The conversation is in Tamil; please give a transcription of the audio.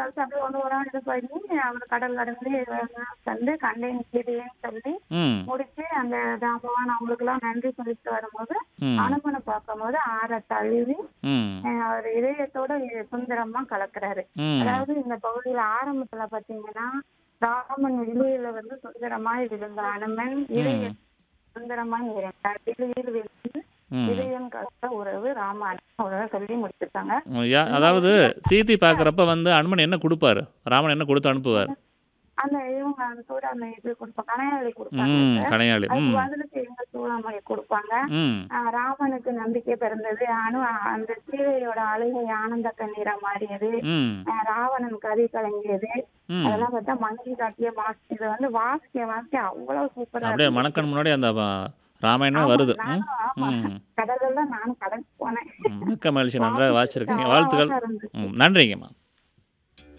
கழிச்சு அப்படியே ஒன்று ஒரு இது பண்ணி அவர் கடல் கடந்து வந்து கண்டேன் சீதையன்னு சொல்லி ம் முடிச்சு அந்த ஜாம்பவான் அவங்களுக்குலாம் நன்றி சொல்லிட்டு வரும்போது ம் அனுமனை பார்க்கும்போது ஆற தழுவி ம் அஹ் அவர் இதயத்தோட சுந்தரமா கலக்குறாரு ம் அதாவது இந்த பகுதியில ஆரம்பத்துல பாத்தீங்கன்னா ராமன் இலையில வந்து சுந்தரமாய் விழுந்த அனுமன் இதய சுந்தரமாய் இருந்தார் இலையில் விழுந்து ம் இதயம் கலந்த உறவு ராம அனுமன் உறவை சொல்லி முடிச்சிருக்காங்க யா- அதாவது சீதை பார்க்குறப்ப வந்து அனுமன் என்ன கொடுப்பாரு ராமன் என்ன கொடுத்து அனுப்புவார் அந்த இவங்க அந்த சூடாமணி இது கொடுப்பாங்க கனையாளி ம் கொடுப்பாங்க கனையாளி அதுக்கு ம் பதிலுக்கு எங்க சூடாமணி கொடுப்பாங்க ம் ஆஹ் ராமனுக்கு நம்பிக்கை பிறந்தது அனு அந்த சீதையோட அழுகை ஆனந்த கண்ணீரா மாறியது ம் ஆஹ் ராவணன் கதை கலங்கியது ம் அதெல்லாம் பார்த்தா மங்கி காட்டிய மாஸ்க் இதை வந்து வாசிக்க வாசிக்க அவ்வளவு சூப்பரா அப்படியே மணக்கண் முன்னாடி அந்த வ- ராமாயணமே வருது ம் நானும் ஆமா ம் கடல்ல நானும் கடலுக்கு போனேன் ம். மிக்க மகிழ்ச்சி நன்றாக வாசிச்சிருக்கீங்க வாழ்த்துக்கள் அழகா இருந்துச்சு. ம் நன்றிங்கம்மா